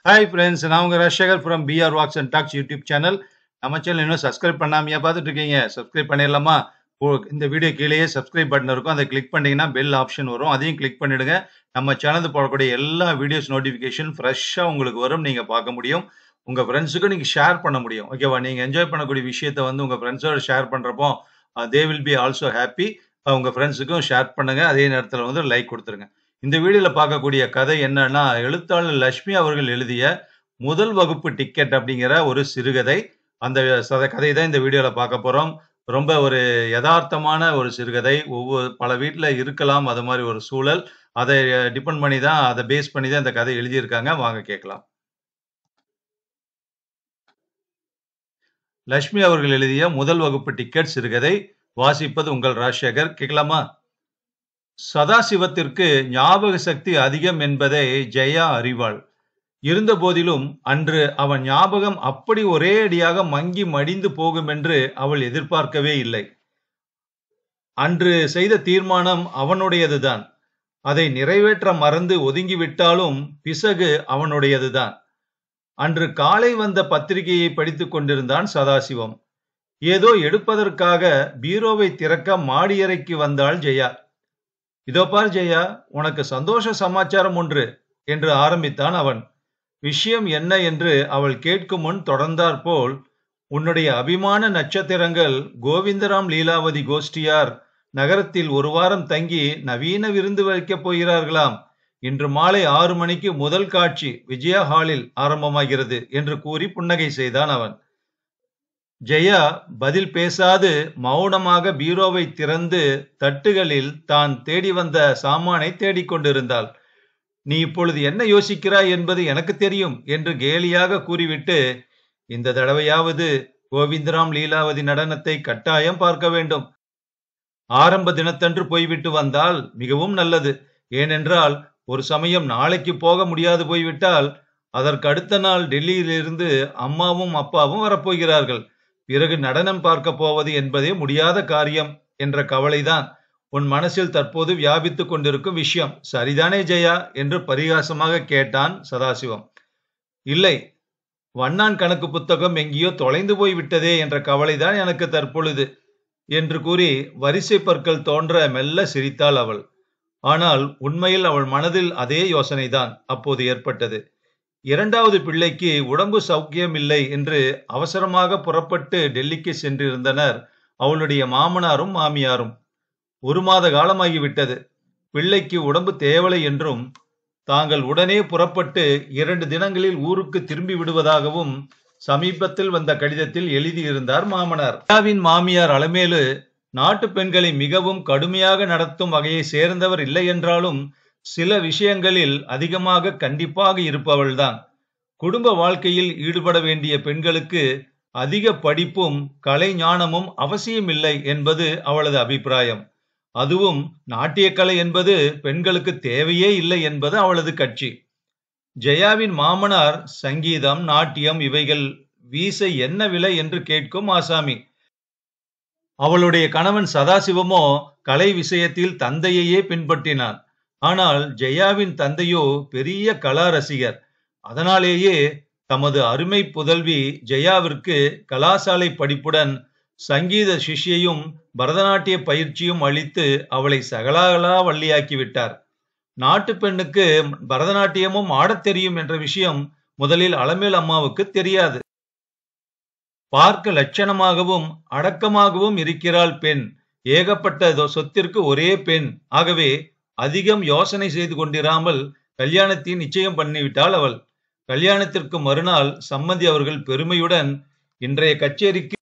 hi friends நான் உங்க ரஷகர் from PR walks and talks YouTube channel நம்ம சேனல் இன்னும் சப்ஸ்கிரைப் பண்ணாமையா பார்த்துட்டு இருக்கீங்க சப்ஸ்கிரைப் பண்ணிடலாமா ஓ இந்த வீடியோ கீழேயே சப்ஸ்கிரைப் பட்டன் இருக்கும் அதை கிளிக் பண்ணீங்கன்னா பெல் ஆப்ஷன் வரும் அதையும் கிளிக் பண்ணிடுங்க நம்ம சேனல் போடக்கூடிய எல்லா வீடியோஸ் நோட்டிஃபிகேஷன் ஃப்ரெஷ்ஷாக உங்களுக்கு வரும் நீங்கள் பார்க்க முடியும் உங்கள் ஃப்ரெண்ட்ஸுக்கும் நீங்கள் ஷேர் பண்ண முடியும் ஓகேவா நீங்கள் என்ஜாய் பண்ணக்கூடிய விஷயத்தை வந்து உங்கள் ஃப்ரெண்ட்ஸோட ஷேர் பண்ணுறப்போ they will be also happy உங்கள் ஃப்ரெண்ட்ஸுக்கும் ஷேர் பண்ணுங்கள் அதே நேரத்தில் வந்து லைக் கொடுத்துருங்க இந்த வீடியோவில் பார்க்கக்கூடிய கதை என்னன்னா எழுத்தாளர் லட்சுமி அவர்கள் எழுதிய முதல் வகுப்பு டிக்கெட் அப்படிங்கிற ஒரு சிறுகதை அந்த சத கதை தான் இந்த வீடியோவில் பார்க்க போகிறோம் ரொம்ப ஒரு யதார்த்தமான ஒரு சிறுகதை ஒவ்வொரு பல வீட்டில் இருக்கலாம் அது மாதிரி ஒரு சூழல் அதை டிபெண்ட் பண்ணி தான் அதை பேஸ் பண்ணி தான் இந்த கதை எழுதியிருக்காங்க வாங்க கேட்கலாம் லட்சுமி அவர்கள் எழுதிய முதல் வகுப்பு டிக்கெட் சிறுகதை வாசிப்பது உங்கள் ராஜசேகர் கேட்கலாமா சதாசிவத்திற்கு ஞாபக சக்தி அதிகம் என்பதை ஜெயா அறிவாள் இருந்த போதிலும் அன்று அவன் ஞாபகம் அப்படி ஒரே அடியாக மங்கி மடிந்து போகும் என்று அவள் எதிர்பார்க்கவே இல்லை அன்று செய்த தீர்மானம் அவனுடையதுதான் அதை நிறைவேற்ற மறந்து ஒதுங்கிவிட்டாலும் பிசகு அவனுடையதுதான் அன்று காலை வந்த பத்திரிகையை படித்துக் கொண்டிருந்தான் சதாசிவம் ஏதோ எடுப்பதற்காக பீரோவை திறக்க மாடியறைக்கு வந்தாள் ஜெயா இதோ பார் ஜெயா உனக்கு சந்தோஷ சமாச்சாரம் ஒன்று என்று ஆரம்பித்தான் அவன் விஷயம் என்ன என்று அவள் கேட்கும் முன் தொடர்ந்தாற்போல் உன்னுடைய அபிமான நட்சத்திரங்கள் கோவிந்தராம் லீலாவதி கோஷ்டியார் நகரத்தில் ஒரு வாரம் தங்கி நவீன விருந்து வைக்கப் போகிறார்களாம் இன்று மாலை ஆறு மணிக்கு முதல் காட்சி விஜயா ஹாலில் ஆரம்பமாகிறது என்று கூறி புன்னகை செய்தான் அவன் ஜெயா பதில் பேசாது மௌனமாக பீரோவை திறந்து தட்டுகளில் தான் தேடி வந்த சாமானை தேடிக்கொண்டிருந்தாள் நீ இப்பொழுது என்ன யோசிக்கிறாய் என்பது எனக்கு தெரியும் என்று கேலியாக கூறிவிட்டு இந்த தடவையாவது கோவிந்தராம் லீலாவதி நடனத்தை கட்டாயம் பார்க்க வேண்டும் ஆரம்ப தினத்தன்று போய்விட்டு வந்தால் மிகவும் நல்லது ஏனென்றால் ஒரு சமயம் நாளைக்கு போக முடியாது போய்விட்டால் அதற்கு அடுத்த நாள் டெல்லியிலிருந்து அம்மாவும் அப்பாவும் வரப்போகிறார்கள் பிறகு நடனம் பார்க்க போவது என்பதே முடியாத காரியம் என்ற கவலைதான் உன் மனசில் தற்போது வியாபித்துக் கொண்டிருக்கும் விஷயம் சரிதானே ஜெயா என்று பரிகாசமாக கேட்டான் சதாசிவம் இல்லை வண்ணான் கணக்கு புத்தகம் எங்கேயோ தொலைந்து போய் விட்டதே என்ற கவலைதான் எனக்கு தற்பொழுது என்று கூறி வரிசை பற்கள் தோன்ற மெல்ல சிரித்தாள் அவள் ஆனால் உண்மையில் அவள் மனதில் அதே யோசனைதான் அப்போது ஏற்பட்டது இரண்டாவது பிள்ளைக்கு உடம்பு சௌக்கியம் இல்லை என்று அவசரமாக புறப்பட்டு டெல்லிக்கு சென்றிருந்தனர் அவளுடைய மாமனாரும் மாமியாரும் ஒரு மாத காலமாகிவிட்டது பிள்ளைக்கு உடம்பு தேவலை என்றும் தாங்கள் உடனே புறப்பட்டு இரண்டு தினங்களில் ஊருக்கு திரும்பி விடுவதாகவும் சமீபத்தில் வந்த கடிதத்தில் எழுதியிருந்தார் மாமனார் மாமியார் அலமேலு நாட்டு பெண்களை மிகவும் கடுமையாக நடத்தும் வகையை சேர்ந்தவர் இல்லை என்றாலும் சில விஷயங்களில் அதிகமாக கண்டிப்பாக இருப்பவள்தான் குடும்ப வாழ்க்கையில் ஈடுபட வேண்டிய பெண்களுக்கு அதிக படிப்பும் கலை ஞானமும் அவசியமில்லை என்பது அவளது அபிப்பிராயம் அதுவும் நாட்டியக்கலை என்பது பெண்களுக்கு தேவையே இல்லை என்பது அவளது கட்சி ஜெயாவின் மாமனார் சங்கீதம் நாட்டியம் இவைகள் வீச என்ன விலை என்று கேட்கும் ஆசாமி அவளுடைய கணவன் சதாசிவமோ கலை விஷயத்தில் தந்தையையே பின்பற்றினான் ஆனால் ஜெயாவின் தந்தையோ பெரிய கலா ரசிகர் அதனாலேயே தமது அருமை புதல்வி ஜெயாவிற்கு கலாசாலை படிப்புடன் சங்கீத சிஷ்யையும் பரதநாட்டிய பயிற்சியும் அளித்து அவளை சகலாகலா வள்ளியாக்கி விட்டார் நாட்டு பெண்ணுக்கு பரதநாட்டியமும் ஆடத் தெரியும் என்ற விஷயம் முதலில் அலமேல் அம்மாவுக்கு தெரியாது பார்க்க லட்சணமாகவும் அடக்கமாகவும் இருக்கிறாள் பெண் ஏகப்பட்ட சொத்திற்கு ஒரே பெண் ஆகவே அதிகம் யோசனை செய்து கொண்டிராமல் கல்யாணத்தை நிச்சயம் பண்ணிவிட்டாள் அவள் கல்யாணத்திற்கு மறுநாள் சம்மந்தி அவர்கள் பெருமையுடன் இன்றைய கச்சேரிக்கு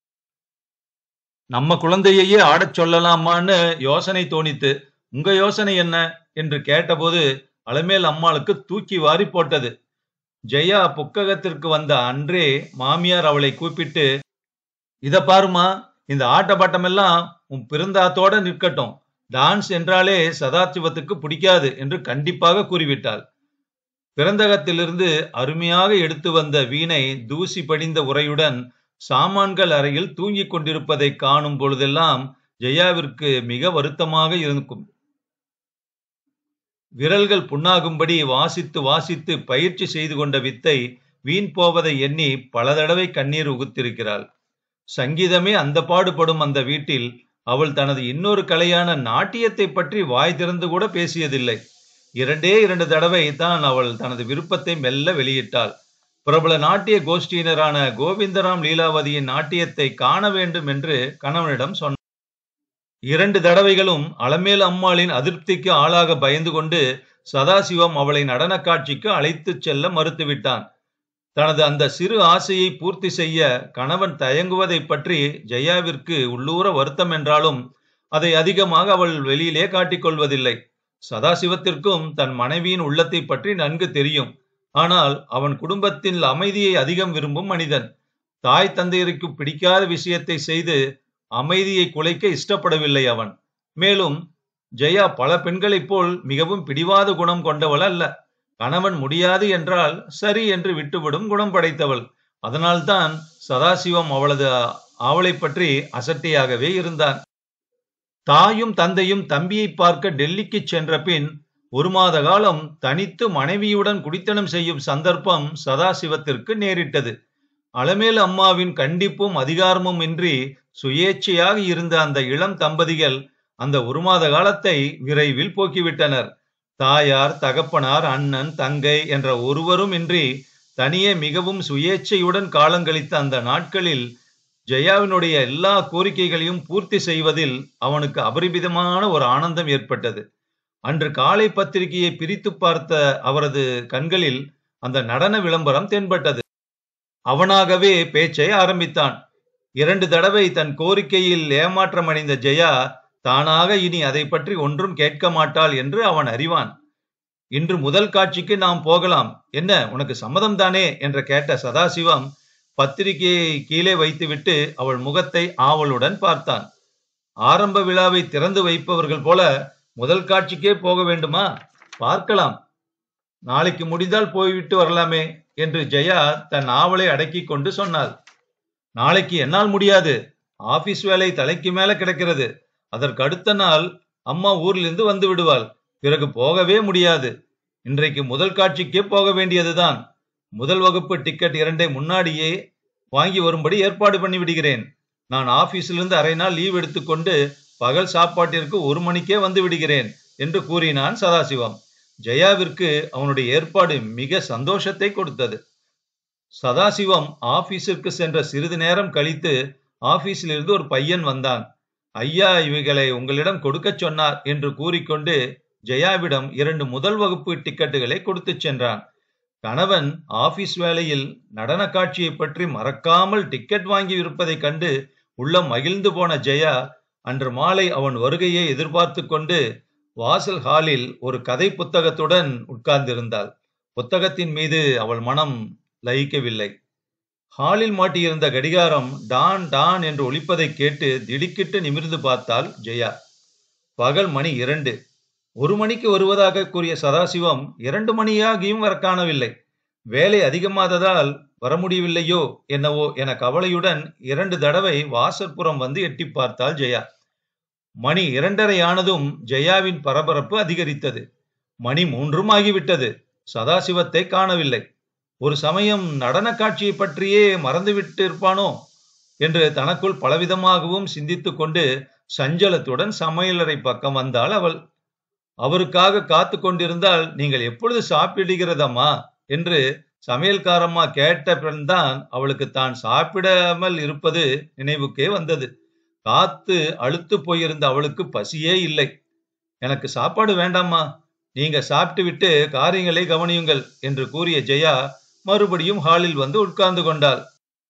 நம்ம குழந்தையையே ஆடச் சொல்லலாமான்னு யோசனை தோணித்து உங்க யோசனை என்ன என்று கேட்டபோது அலமேல் அம்மாளுக்கு தூக்கி வாரி போட்டது ஜெயா புக்ககத்திற்கு வந்த அன்றே மாமியார் அவளை கூப்பிட்டு இத பாருமா இந்த ஆட்ட பாட்டமெல்லாம் உன் பிறந்தாத்தோட நிற்கட்டும் டான்ஸ் என்றாலே சதாசிவத்துக்கு பிடிக்காது என்று கண்டிப்பாக கூறிவிட்டாள் பிறந்தகத்திலிருந்து அருமையாக எடுத்து வந்த வீணை தூசி படிந்த உரையுடன் சாமான்கள் அறையில் தூங்கிக் கொண்டிருப்பதை காணும் பொழுதெல்லாம் ஜெயாவிற்கு மிக வருத்தமாக இருக்கும் விரல்கள் புண்ணாகும்படி வாசித்து வாசித்து பயிற்சி செய்து கொண்ட வித்தை வீண் போவதை எண்ணி பல தடவை கண்ணீர் உகுத்திருக்கிறாள் சங்கீதமே அந்த பாடுபடும் அந்த வீட்டில் அவள் தனது இன்னொரு கலையான நாட்டியத்தை பற்றி வாய் திறந்து கூட பேசியதில்லை இரண்டே இரண்டு தடவை தான் அவள் தனது விருப்பத்தை மெல்ல வெளியிட்டாள் பிரபல நாட்டிய கோஷ்டியினரான கோவிந்தராம் லீலாவதியின் நாட்டியத்தை காண வேண்டும் என்று கணவனிடம் சொன்னார் இரண்டு தடவைகளும் அலமேல் அம்மாளின் அதிருப்திக்கு ஆளாக பயந்து கொண்டு சதாசிவம் அவளை நடன காட்சிக்கு அழைத்துச் செல்ல மறுத்துவிட்டான் தனது அந்த சிறு ஆசையை பூர்த்தி செய்ய கணவன் தயங்குவதை பற்றி ஜெயாவிற்கு உள்ளூர வருத்தம் என்றாலும் அதை அதிகமாக அவள் வெளியிலே காட்டிக்கொள்வதில்லை சதாசிவத்திற்கும் தன் மனைவியின் உள்ளத்தை பற்றி நன்கு தெரியும் ஆனால் அவன் குடும்பத்தில் அமைதியை அதிகம் விரும்பும் மனிதன் தாய் தந்தையருக்கு பிடிக்காத விஷயத்தை செய்து அமைதியை குலைக்க இஷ்டப்படவில்லை அவன் மேலும் ஜெயா பல பெண்களைப் போல் மிகவும் பிடிவாத குணம் கொண்டவள் அல்ல கணவன் முடியாது என்றால் சரி என்று விட்டுவிடும் குணம் படைத்தவள் அதனால்தான் சதாசிவம் அவளது அவளை பற்றி அசட்டையாகவே இருந்தான் தாயும் தந்தையும் தம்பியை பார்க்க டெல்லிக்கு சென்ற பின் ஒரு மாத காலம் தனித்து மனைவியுடன் குடித்தனம் செய்யும் சந்தர்ப்பம் சதாசிவத்திற்கு நேரிட்டது அலமேல் அம்மாவின் கண்டிப்பும் அதிகாரமும் இன்றி சுயேட்சையாக இருந்த அந்த இளம் தம்பதிகள் அந்த ஒரு மாத காலத்தை விரைவில் போக்கிவிட்டனர் தாயார் தகப்பனார் அண்ணன் தங்கை என்ற ஒருவரும் இன்றி தனியே மிகவும் சுயேட்சையுடன் காலங்கழித்த அந்த நாட்களில் ஜெயாவினுடைய எல்லா கோரிக்கைகளையும் பூர்த்தி செய்வதில் அவனுக்கு அபரிமிதமான ஒரு ஆனந்தம் ஏற்பட்டது அன்று காலை பத்திரிகையை பிரித்து பார்த்த அவரது கண்களில் அந்த நடன விளம்பரம் தென்பட்டது அவனாகவே பேச்சை ஆரம்பித்தான் இரண்டு தடவை தன் கோரிக்கையில் ஏமாற்றமடைந்த ஜெயா தானாக இனி அதை பற்றி ஒன்றும் கேட்க மாட்டாள் என்று அவன் அறிவான் இன்று முதல் காட்சிக்கு நாம் போகலாம் என்ன உனக்கு சம்மதம் தானே என்று கேட்ட சதாசிவம் பத்திரிகையை கீழே வைத்துவிட்டு அவள் முகத்தை ஆவலுடன் பார்த்தான் ஆரம்ப விழாவை திறந்து வைப்பவர்கள் போல முதல் காட்சிக்கே போக வேண்டுமா பார்க்கலாம் நாளைக்கு முடிந்தால் போய்விட்டு வரலாமே என்று ஜெயா தன் ஆவலை அடக்கி கொண்டு சொன்னாள் நாளைக்கு என்னால் முடியாது ஆபீஸ் வேலை தலைக்கு மேல கிடக்கிறது அதற்கு அடுத்த நாள் அம்மா ஊரிலிருந்து வந்து விடுவாள் பிறகு போகவே முடியாது இன்றைக்கு முதல் காட்சிக்கே போக வேண்டியதுதான் முதல் வகுப்பு டிக்கெட் இரண்டை முன்னாடியே வாங்கி வரும்படி ஏற்பாடு பண்ணி விடுகிறேன் நான் ஆபீஸிலிருந்து அரை நாள் லீவ் எடுத்துக்கொண்டு பகல் சாப்பாட்டிற்கு ஒரு மணிக்கே வந்து விடுகிறேன் என்று கூறினான் சதாசிவம் ஜெயாவிற்கு அவனுடைய ஏற்பாடு மிக சந்தோஷத்தை கொடுத்தது சதாசிவம் ஆபீஸிற்கு சென்ற சிறிது நேரம் கழித்து ஆபீஸிலிருந்து ஒரு பையன் வந்தான் ஐயா இவைகளை உங்களிடம் கொடுக்கச் சொன்னார் என்று கூறிக்கொண்டு ஜெயாவிடம் இரண்டு முதல் வகுப்பு டிக்கெட்டுகளை கொடுத்துச் சென்றான் கணவன் ஆபீஸ் வேலையில் நடன காட்சியை பற்றி மறக்காமல் டிக்கெட் வாங்கி இருப்பதைக் கண்டு உள்ளம் மகிழ்ந்து போன ஜெயா அன்று மாலை அவன் வருகையை எதிர்பார்த்து கொண்டு வாசல் ஹாலில் ஒரு கதை புத்தகத்துடன் உட்கார்ந்திருந்தாள் புத்தகத்தின் மீது அவள் மனம் லயிக்கவில்லை ஹாலில் மாட்டியிருந்த கடிகாரம் டான் டான் என்று ஒலிப்பதை கேட்டு திடுக்கிட்டு நிமிர்ந்து பார்த்தாள் ஜெயா பகல் மணி இரண்டு ஒரு மணிக்கு வருவதாக கூறிய சதாசிவம் இரண்டு மணியாகியும் வர காணவில்லை வேலை அதிகமாததால் வர முடியவில்லையோ என்னவோ என கவலையுடன் இரண்டு தடவை வாசற்புறம் வந்து எட்டி பார்த்தாள் ஜெயா மணி இரண்டரை ஆனதும் ஜெயாவின் பரபரப்பு அதிகரித்தது மணி மூன்றும் ஆகிவிட்டது சதாசிவத்தை காணவில்லை ஒரு சமயம் நடன காட்சியை பற்றியே மறந்துவிட்டு இருப்பானோ என்று தனக்குள் பலவிதமாகவும் சிந்தித்துக் கொண்டு சஞ்சலத்துடன் சமையலறை பக்கம் வந்தாள் அவள் அவருக்காக காத்து கொண்டிருந்தால் நீங்கள் எப்பொழுது சாப்பிடுகிறதம்மா என்று சமையல்காரம்மா கேட்ட பிறந்தான் அவளுக்கு தான் சாப்பிடாமல் இருப்பது நினைவுக்கே வந்தது காத்து அழுத்து போயிருந்த அவளுக்கு பசியே இல்லை எனக்கு சாப்பாடு வேண்டாம்மா நீங்க சாப்பிட்டு விட்டு காரியங்களை கவனியுங்கள் என்று கூறிய ஜெயா மறுபடியும் ஹாலில் வந்து உட்கார்ந்து கொண்டாள்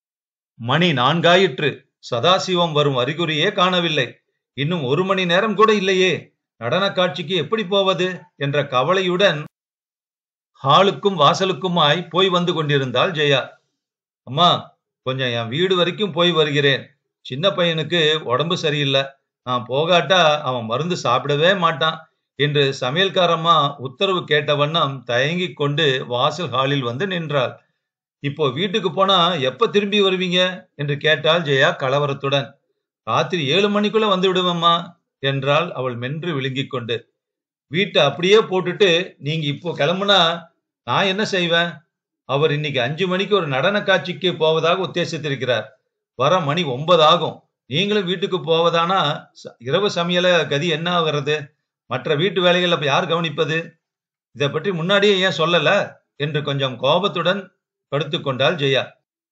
மணி நான்காயிற்று சதாசிவம் வரும் அறிகுறியே காணவில்லை இன்னும் ஒரு மணி நேரம் கூட இல்லையே நடன காட்சிக்கு எப்படி போவது என்ற கவலையுடன் ஹாலுக்கும் வாசலுக்குமாய் போய் வந்து கொண்டிருந்தாள் ஜெயா அம்மா கொஞ்சம் என் வீடு வரைக்கும் போய் வருகிறேன் சின்ன பையனுக்கு உடம்பு சரியில்லை நான் போகாட்டா அவன் மருந்து சாப்பிடவே மாட்டான் என்று சமையல்காரம்மா உத்தரவு கேட்ட வண்ணம் தயங்கிக் கொண்டு வாசல் ஹாலில் வந்து நின்றாள் இப்போ வீட்டுக்கு போனா எப்ப திரும்பி வருவீங்க என்று கேட்டாள் ஜெயா கலவரத்துடன் ராத்திரி ஏழு மணிக்குள்ள வந்து விடுவம்மா என்றாள் அவள் மென்று விழுங்கிக் கொண்டு வீட்டை அப்படியே போட்டுட்டு நீங்க இப்போ கிளம்புனா நான் என்ன செய்வேன் அவர் இன்னைக்கு அஞ்சு மணிக்கு ஒரு நடன காட்சிக்கு போவதாக உத்தேசித்திருக்கிறார் வர மணி ஒன்பது ஆகும் நீங்களும் வீட்டுக்கு போவதானா ச- இரவு சமையல கதி என்ன ஆகிறது மற்ற வீட்டு வேலைகள் அப்ப யார் கவனிப்பது இதை பற்றி முன்னாடியே ஏன் சொல்லல என்று கொஞ்சம் கோபத்துடன் படுத்துக் கொண்டாள் ஜெயா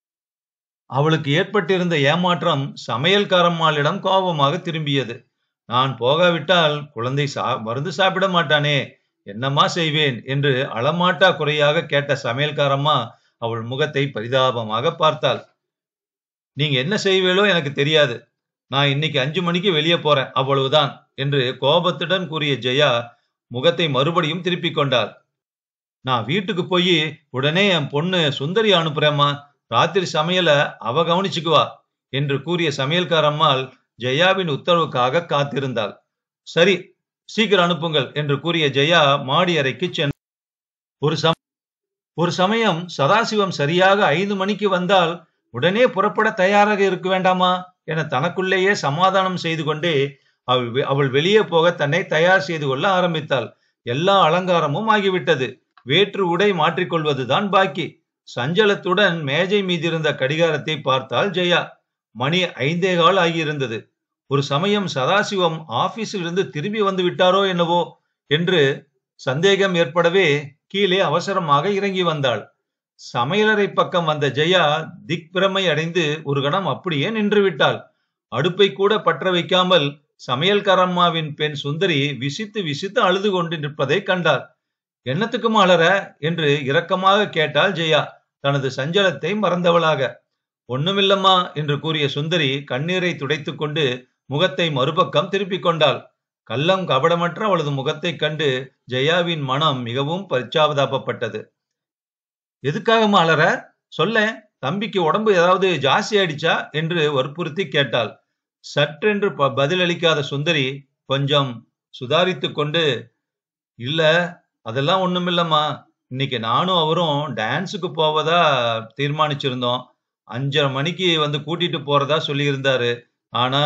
அவளுக்கு ஏற்பட்டிருந்த ஏமாற்றம் சமையல்காரம்மாளிடம் கோபமாக திரும்பியது நான் போகாவிட்டால் குழந்தை சா மருந்து சாப்பிட மாட்டானே என்னம்மா செய்வேன் என்று அளமாட்டா குறையாக கேட்ட சமையல்காரம்மா அவள் முகத்தை பரிதாபமாக பார்த்தாள் நீங்க என்ன செய்வீளோ எனக்கு தெரியாது நான் இன்னைக்கு அஞ்சு மணிக்கு வெளியே போறேன் அவ்வளவுதான் என்று கோபத்துடன் கூறிய ஜெயா முகத்தை மறுபடியும் திருப்பிக் கொண்டாள் நான் வீட்டுக்கு போய் உடனே என் பொண்ணு சுந்தரி அனுப்புறேம்மா ராத்திரி சமையல அவ கவனிச்சுக்குவா என்று கூறிய சமையல்காரம்மாள் ஜெயாவின் உத்தரவுக்காக காத்திருந்தாள் சரி சீக்கிரம் அனுப்புங்கள் என்று கூறிய ஜெயா மாடி அறைக்கு சென் ஒரு சம ஒரு சமயம் சதாசிவம் சரியாக ஐந்து மணிக்கு வந்தால் உடனே புறப்பட தயாராக இருக்க வேண்டாமா என தனக்குள்ளேயே சமாதானம் செய்து கொண்டே அவள் வெ- அவள் வெளியே போக தன்னை தயார் செய்து கொள்ள ஆரம்பித்தாள் எல்லா அலங்காரமும் ஆகிவிட்டது வேற்று உடை மாற்றிக்கொள்வதுதான் பாக்கி சஞ்சலத்துடன் மேஜை மீதிருந்த கடிகாரத்தை பார்த்தாள் ஜெயா மணி ஐந்தே கால் ஆகியிருந்தது ஒரு சமயம் சதாசிவம் ஆபீஸில் இருந்து திரும்பி வந்து விட்டாரோ என்னவோ என்று சந்தேகம் ஏற்படவே கீழே அவசரமாக இறங்கி வந்தாள் சமையலறை பக்கம் வந்த ஜெயா திக்பிரமை அடைந்து ஒரு கணம் அப்படியே நின்று விட்டாள் அடுப்பை கூட பற்ற வைக்காமல் சமையல்காரம்மாவின் பெண் சுந்தரி விசித்து விசித்து அழுது கொண்டு நிற்பதை கண்டாள் என்னத்துக்கு மாளற என்று இரக்கமாக கேட்டாள் ஜெயா தனது சஞ்சலத்தை மறந்தவளாக ஒண்ணுமில்லம்மா என்று கூறிய சுந்தரி கண்ணீரை துடைத்துக் கொண்டு முகத்தை மறுபக்கம் திருப்பிக் கொண்டாள் கள்ளம் கபடமற்ற அவளது முகத்தைக் கண்டு ஜெயாவின் மனம் மிகவும் பச்சாவதாபப்பட்டது எதுக்காக அலற சொல்ல தம்பிக்கு உடம்பு ஏதாவது ஜாஸ்தி ஆயிடுச்சா என்று வற்புறுத்தி கேட்டாள் சற்றென்று ப- பதிலளிக்காத சுந்தரி கொஞ்சம் சுதாரித்துக் கொண்டு இல்ல அதெல்லாம் ஒண்ணுமில்லம்மா இன்னைக்கு நானும் அவரும் டான்ஸுக்கு போவதா தீர்மானிச்சிருந்தோம் அஞ்சரை மணிக்கு வந்து கூட்டிட்டு போறதா சொல்லியிருந்தாரு ஆனா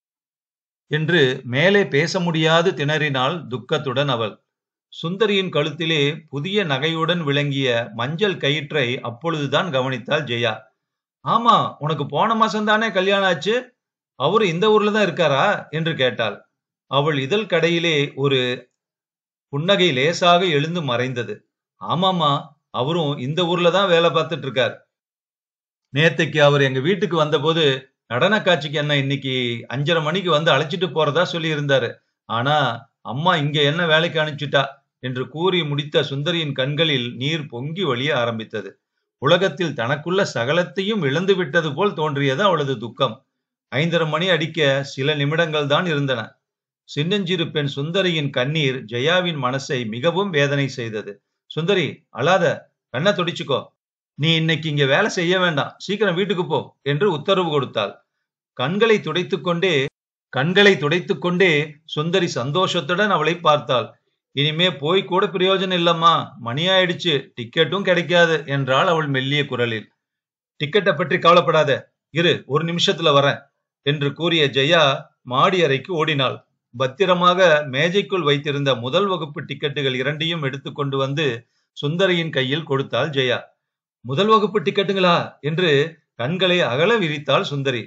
என்று மேலே பேச முடியாது திணறினாள் துக்கத்துடன் அவள் சுந்தரியின் கழுத்திலே புதிய நகையுடன் விளங்கிய மஞ்சள் கயிற்றை அப்பொழுதுதான் கவனித்தாள் ஜெயா ஆமா உனக்கு போன மாசம் தானே கல்யாணம் ஆச்சு அவரு இந்த ஊர்ல தான் இருக்காரா என்று கேட்டாள் அவள் இதழ் கடையிலே ஒரு புன்னகை லேசாக எழுந்து மறைந்தது ஆமாமா அவரும் இந்த ஊர்ல தான் வேலை பார்த்துட்டு இருக்கார் நேத்தைக்கு அவர் எங்க வீட்டுக்கு வந்தபோது நடன காட்சிக்கு என்ன இன்னைக்கு அஞ்சரை மணிக்கு வந்து அழைச்சிட்டு போறதா சொல்லி இருந்தாரு ஆனா அம்மா இங்க என்ன வேலைக்கு அனுப்பிச்சிட்டா என்று கூறி முடித்த சுந்தரியின் கண்களில் நீர் பொங்கி வழிய ஆரம்பித்தது உலகத்தில் தனக்குள்ள சகலத்தையும் இழந்து விட்டது போல் தோன்றியது அவளது துக்கம் ஐந்தரை மணி அடிக்க சில நிமிடங்கள் தான் இருந்தன சின்னஞ்சிறு பெண் சுந்தரியின் கண்ணீர் ஜெயாவின் மனசை மிகவும் வேதனை செய்தது சுந்தரி அழாத கண்ணை துடிச்சுக்கோ நீ இன்னைக்கு இங்க வேலை செய்ய வேண்டாம் சீக்கிரம் வீட்டுக்கு போ என்று உத்தரவு கொடுத்தாள் கண்களை துடைத்துக் கொண்டே கண்களை துடைத்துக் கொண்டே சுந்தரி சந்தோஷத்துடன் அவளை பார்த்தாள் இனிமே போய் கூட பிரயோஜனம் இல்லம்மா மணி ஆயிடுச்சு டிக்கெட்டும் கிடைக்காது என்றாள் அவள் மெல்லிய குரலில் டிக்கெட்டை பற்றி கவலைப்படாத இரு ஒரு நிமிஷத்துல வரேன் என்று கூறிய ஜெயா மாடி அறைக்கு ஓடினாள் பத்திரமாக மேஜைக்குள் வைத்திருந்த முதல் வகுப்பு டிக்கெட்டுகள் இரண்டையும் எடுத்துக்கொண்டு வந்து சுந்தரியின் கையில் கொடுத்தாள் ஜெயா முதல் வகுப்பு டிக்கெட்டுங்களா என்று கண்களை அகல விரித்தாள் சுந்தரி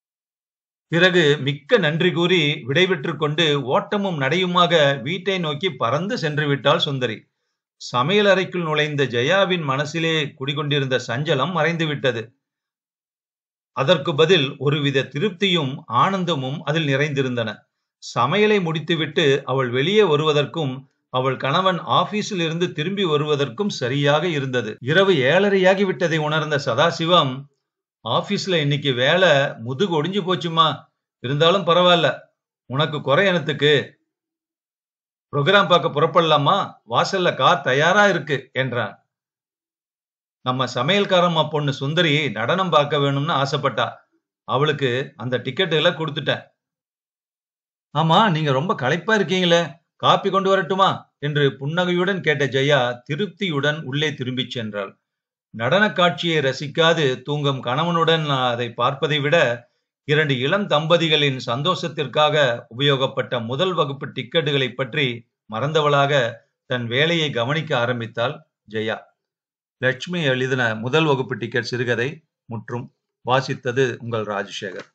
பிறகு மிக்க நன்றி கூறி விடைபெற்றுக் கொண்டு ஓட்டமும் நடையுமாக வீட்டை நோக்கி பறந்து சென்று விட்டாள் சுந்தரி சமையல் அறைக்குள் நுழைந்த ஜெயாவின் மனசிலே குடிகொண்டிருந்த சஞ்சலம் மறைந்து விட்டது அதற்கு பதில் ஒருவித திருப்தியும் ஆனந்தமும் அதில் நிறைந்திருந்தன சமையலை முடித்துவிட்டு அவள் வெளியே வருவதற்கும் அவள் கணவன் ஆபீஸில் இருந்து திரும்பி வருவதற்கும் சரியாக இருந்தது இரவு ஏழரையாகி விட்டதை உணர்ந்த சதாசிவம் ஆபீஸ்ல இன்னைக்கு வேலை முதுகு ஒடிஞ்சு போச்சுமா இருந்தாலும் பரவாயில்ல உனக்கு குறை எனத்துக்கு ப்ரோக்ராம் பார்க்க புறப்படலாமா வாசல்ல கார் தயாரா இருக்கு என்றான் நம்ம சமையல்காரம்மா பொண்ணு சுந்தரி நடனம் பார்க்க வேணும்னு ஆசைப்பட்டா அவளுக்கு அந்த டிக்கெட்டுகளை கொடுத்துட்டேன் ஆமா நீங்க ரொம்ப களைப்பா இருக்கீங்களே காப்பி கொண்டு வரட்டுமா என்று புன்னகையுடன் கேட்ட ஜெயா திருப்தியுடன் உள்ளே திரும்பிச் சென்றாள் நடனக் காட்சியை ரசிக்காது தூங்கும் கணவனுடன் அதை பார்ப்பதை விட இரண்டு இளம் தம்பதிகளின் சந்தோஷத்திற்காக உபயோகப்பட்ட முதல் வகுப்பு டிக்கெட்டுகளை பற்றி மறந்தவளாக தன் வேலையை கவனிக்க ஆரம்பித்தாள் ஜெயா லட்சுமி எழுதின முதல் வகுப்பு டிக்கெட் சிறுகதை முற்றும் வாசித்தது உங்கள் ராஜசேகர்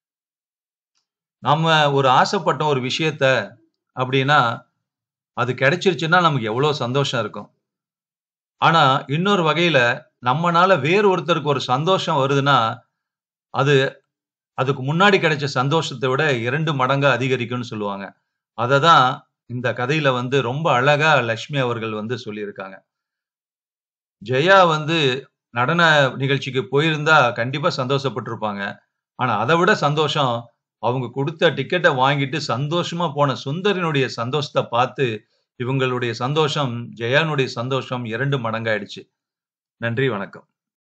நம்ம ஒரு ஆசைப்பட்ட ஒரு விஷயத்த அப்படின்னா அது கிடைச்சிருச்சுன்னா நமக்கு எவ்வளவு சந்தோஷம் இருக்கும் ஆனா இன்னொரு வகையில நம்மனால வேறு ஒருத்தருக்கு ஒரு சந்தோஷம் வருதுன்னா அது அதுக்கு முன்னாடி கிடைச்ச சந்தோஷத்தை விட இரண்டு மடங்கா அதிகரிக்கும்னு சொல்லுவாங்க அதை தான் இந்த கதையில வந்து ரொம்ப அழகா லட்சுமி அவர்கள் வந்து சொல்லியிருக்காங்க ஜெயா வந்து நடன நிகழ்ச்சிக்கு போயிருந்தா கண்டிப்பா சந்தோஷப்பட்டிருப்பாங்க ஆனா அதை விட சந்தோஷம் அவங்க கொடுத்த டிக்கெட்டை வாங்கிட்டு சந்தோஷமா போன சுந்தரினுடைய சந்தோஷத்தை பார்த்து இவங்களுடைய சந்தோஷம் ஜெயானுடைய சந்தோஷம் இரண்டு மடங்காயிடுச்சு நன்றி வணக்கம்